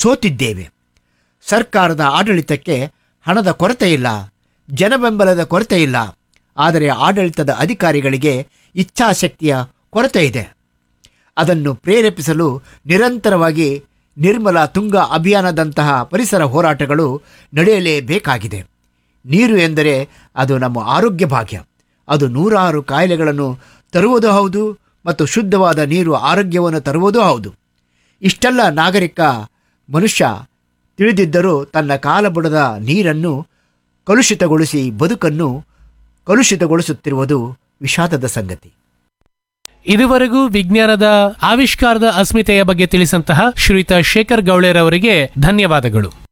ಸೋತಿದ್ದೇವೆ ಸರ್ಕಾರದ ಆಡಳಿತಕ್ಕೆ ಹಣದ ಕೊರತೆ ಇಲ್ಲ ಜನಬೆಂಬಲದ ಕೊರತೆ ಇಲ್ಲ ಆದರೆ ಆಡಳಿತದ ಅಧಿಕಾರಿಗಳಿಗೆ ಇಚ್ಛಾಶಕ್ತಿಯ ಕೊರತೆ ಇದೆ ಅದನ್ನು ಪ್ರೇರೇಪಿಸಲು ನಿರಂತರವಾಗಿ ನಿರ್ಮಲ ತುಂಗ ಅಭಿಯಾನದಂತಹ ಪರಿಸರ ಹೋರಾಟಗಳು ನಡೆಯಲೇಬೇಕಾಗಿದೆ ನೀರು ಎಂದರೆ ಅದು ನಮ್ಮ ಆರೋಗ್ಯ ಭಾಗ್ಯ ಅದು ನೂರಾರು ಕಾಯಿಲೆಗಳನ್ನು ತರುವುದೂ ಹೌದು ಮತ್ತು ಶುದ್ಧವಾದ ನೀರು ಆರೋಗ್ಯವನ್ನು ತರುವುದೂ ಹೌದು ಇಷ್ಟೆಲ್ಲ ನಾಗರಿಕ ಮನುಷ್ಯ ತಿಳಿದಿದ್ದರೂ ತನ್ನ ಕಾಲಬುಡದ ನೀರನ್ನು ಕಲುಷಿತಗೊಳಿಸಿ ಬದುಕನ್ನು ಕಲುಷಿತಗೊಳಿಸುತ್ತಿರುವುದು ವಿಷಾದದ ಸಂಗತಿ ಇದುವರೆಗೂ ವಿಜ್ಞಾನದ ಆವಿಷ್ಕಾರದ ಅಸ್ಮಿತೆಯ ಬಗ್ಗೆ ತಿಳಿಸಂತಹ ಶ್ರೀಯುತ ಶೇಖರ್ ಗೌಳೆರವರಿಗೆ ಧನ್ಯವಾದಗಳು